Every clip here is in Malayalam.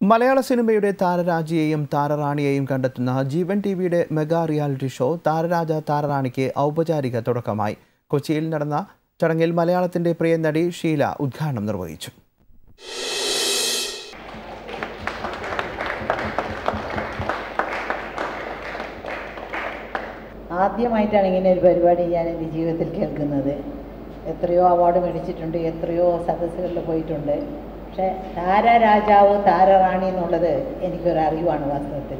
മലയാള സിനിമയുടെ താരരാജിയെയും താരറാണിയെയും കണ്ടെത്തുന്ന ജീവൻ ടി വിയുടെ മെഗാ റിയാലിറ്റി ഷോ താരരാജ താരറാണിക്ക് ഔപചാരിക തുടക്കമായി കൊച്ചിയിൽ നടന്ന ചടങ്ങിൽ മലയാളത്തിന്റെ പ്രിയ നടി ഷീല ഉദ്ഘാടനം നിർവഹിച്ചു ആദ്യമായിട്ടാണ് ഇങ്ങനെ ഒരു പരിപാടി ഞാൻ എൻ്റെ ജീവിതത്തിൽ കേൾക്കുന്നത് എത്രയോ അവാർഡ് മേടിച്ചിട്ടുണ്ട് എത്രയോ സദസ്സുകളിൽ പോയിട്ടുണ്ട് പക്ഷേ താര രാജാവ് താരറാണി എന്നുള്ളത് എനിക്കൊരു അറിവാണ് വാസ്തവത്തിൽ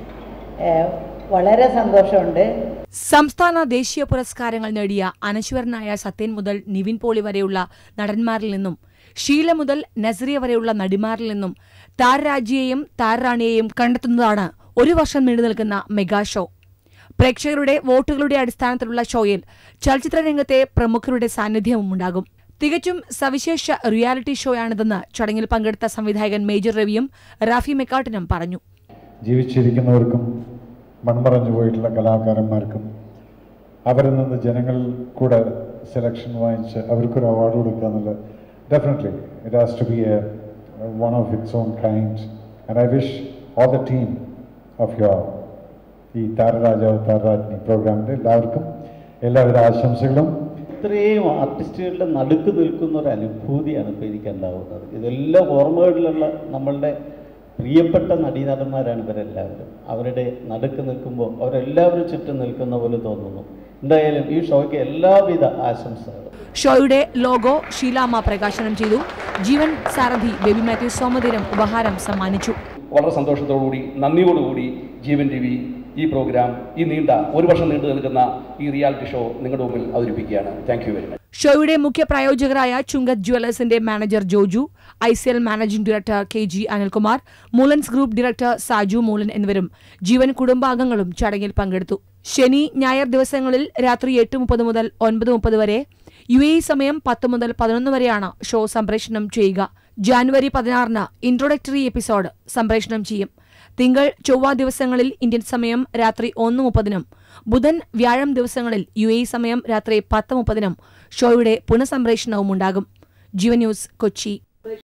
ഏഹ് വളരെ സന്തോഷമുണ്ട് സംസ്ഥാന ദേശീയ പുരസ്കാരങ്ങൾ നേടിയ അനശ്വരനായ സത്യൻ മുതൽ നിവിൻ പോളി വരെയുള്ള നടന്മാരിൽ നിന്നും ഷീല മുതൽ നസറിയ വരെയുള്ള നടിമാരിൽ നിന്നും താരരാജിയെയും താരറാണിയെയും കണ്ടെത്തുന്നതാണ് ഒരു വർഷം നീണ്ടു നിൽക്കുന്ന മെഗാ ഷോ പ്രേക്ഷകരുടെ വോട്ടുകളുടെ അടിസ്ഥാനത്തിലുള്ള ഷോയിൽ ചലച്ചിത്ര രംഗത്തെ പ്രമുഖരുടെ സാന്നിധ്യവും ഉണ്ടാകും തികച്ചും സവിശേഷ റിയാലിറ്റി ഷോയാണിതെന്ന് ചടങ്ങിൽ പങ്കെടുത്ത സംവിധായകൻ മേജർ രവിയും റാഫി മെക്കാട്ടിനും പറഞ്ഞു ജീവിച്ചിരിക്കുന്നവർക്കും മൺമറഞ്ഞു പോയിട്ടുള്ള കലാകാരന്മാർക്കും അവരിൽ നിന്ന് ജനങ്ങൾ കൂടെ സെലക്ഷൻ വാങ്ങിച്ച് അവർക്കൊരു അവാർഡ് കൊടുക്കുക എന്നുള്ളത് definitely it has to be a one of its own kind and I wish all the team of your ഈ താരരാജാവ് താരരാജ്ഞി പ്രോഗ്രാമിൻ്റെ എല്ലാവർക്കും എല്ലാവിധ ആശംസകളും ഇത്രയും ആർട്ടിസ്റ്റുകളുടെ നടുക്ക് നിൽക്കുന്ന ഒരു അനുഭൂതിയാണ് ഇപ്പോൾ എനിക്ക് ഉണ്ടാവുന്നത് ഇതെല്ലാം ഓർമ്മകളിലുള്ള നമ്മളുടെ പ്രിയപ്പെട്ട നടീനടന്മാരാണ് ഇവരെല്ലാവരും അവരുടെ നടുക്ക് നിൽക്കുമ്പോൾ അവരെല്ലാവരും ചുറ്റും നിൽക്കുന്ന പോലെ തോന്നുന്നു എന്തായാലും ഈ ഷോയ്ക്ക് എല്ലാവിധ ആശംസകളും ഷോയുടെ ലോഗോ ഷീലാമ്മ പ്രകാശനം ചെയ്തു ജീവൻ സാരഥി ബേബി മാത്യു സോമതീരം ഉപഹാരം സമ്മാനിച്ചു വളരെ സന്തോഷത്തോടുകൂടി നന്ദിയോടുകൂടി ജീവൻ ടി വി ഈ പ്രോഗ്രാം ഈ നീണ്ട ഒരു വർഷം നീണ്ടു നിൽക്കുന്ന ഈ റിയാലിറ്റി ഷോ നിങ്ങളുടെ മുമ്പിൽ അവതരിപ്പിക്കുകയാണ് താങ്ക് യു വെരി മച്ച് ഷോയുടെ മുഖ്യ പ്രായോജകരായ ചുങ്കത് ജ്വല്ലേഴ്സിന്റെ manager Joju I C L managing director K G Anilkumar Moolans group director Saju Moolan എന്നിവരും ജീവൻ കുടുംബാംഗങ്ങളും ചടങ്ങിൽ പങ്കെടുത്തു ശനി ഞായർ ദിവസങ്ങളിൽ രാത്രി എട്ട് മുപ്പത് മുതൽ ഒൻപത് മുപ്പത് വരെ യു എ സമയം പത്ത് മുതൽ പതിനൊന്ന് വരെയാണ് ഷോ സംപ്രേഷണം ചെയ്യുക ജാനുവരി പതിനാറിന് ഇൻട്രൊഡക്ടറി എപ്പിസോഡ് സംപ്രേഷണം ചെയ്യും തിങ്കൾ ചൊവ്വ ദിവസങ്ങളിൽ ഇന്ത്യൻ സമയം രാത്രി ഒന്ന് മുപ്പതിനും ബുധൻ വ്യാഴം ദിവസങ്ങളിൽ യു എ സമയം രാത്രി പത്ത് മുപ്പതിനും ഷോയുടെ പുനഃസംപ്രേഷണവും ഉണ്ടാകും ജീവൻ ന്യൂസ് കൊച്ചി